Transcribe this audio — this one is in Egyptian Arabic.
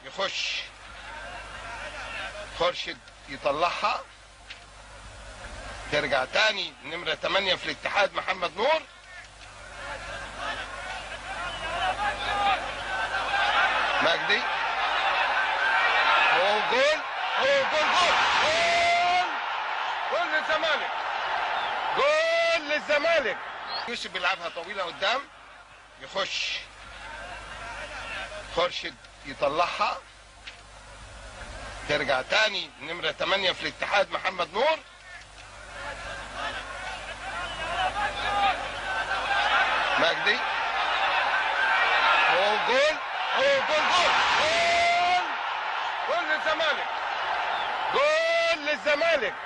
يخش خورشيد يطلعها ترجع تاني نمرة 8 في الاتحاد محمد نور مجدي هو جول هو جول جول جول جول للزمالك جول للزمالك يوسف بيلعبها طويلة قدام يخش خورشيد يطلعها ترجع تاني نمرة 8 في الاتحاد محمد نور مجدي هو جول هو جول جول جول جول للزمالك جول للزمالك